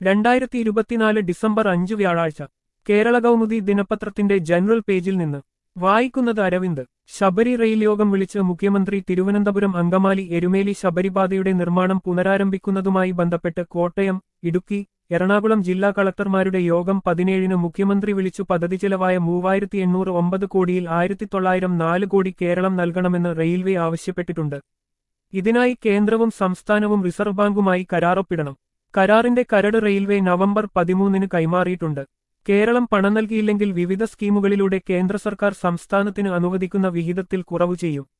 രണ്ടായിരത്തി ഇരുപത്തിനാല് ഡിസംബർ അഞ്ച് വ്യാഴാഴ്ച കേരള കൗമുദി ദിനപത്രത്തിന്റെ ജനറൽ പേജിൽ നിന്ന് വായിക്കുന്നത് അരവിന്ദ് ശബരി റെയിൽ യോഗം വിളിച്ച് മുഖ്യമന്ത്രി തിരുവനന്തപുരം അങ്കമാലി എരുമേലി ശബരിപാതയുടെ നിർമ്മാണം പുനരാരംഭിക്കുന്നതുമായി ബന്ധപ്പെട്ട് കോട്ടയം ഇടുക്കി എറണാകുളം ജില്ലാ കളക്ടർമാരുടെ യോഗം പതിനേഴിന് മുഖ്യമന്ത്രി വിളിച്ചു പദ്ധതി ചെലവായ മൂവായിരത്തി എണ്ണൂറ് ഒമ്പത് കോടിയിൽ ആയിരത്തി തൊള്ളായിരം നാല് കോടി കേരളം നൽകണമെന്ന് റെയിൽവേ ആവശ്യപ്പെട്ടിട്ടുണ്ട് ഇതിനായി കേന്ദ്രവും സംസ്ഥാനവും റിസർവ് ബാങ്കുമായി കരാറൊപ്പിടണം കരാറിന്റെ കരട് റെയിൽവേ നവംബർ പതിമൂന്നിന് കൈമാറിയിട്ടുണ്ട് കേരളം പണം നൽകിയില്ലെങ്കിൽ വിവിധ സ്കീമുകളിലൂടെ കേന്ദ്ര സർക്കാർ സംസ്ഥാനത്തിന് അനുവദിക്കുന്ന വിഹിതത്തിൽ കുറവ് ചെയ്യും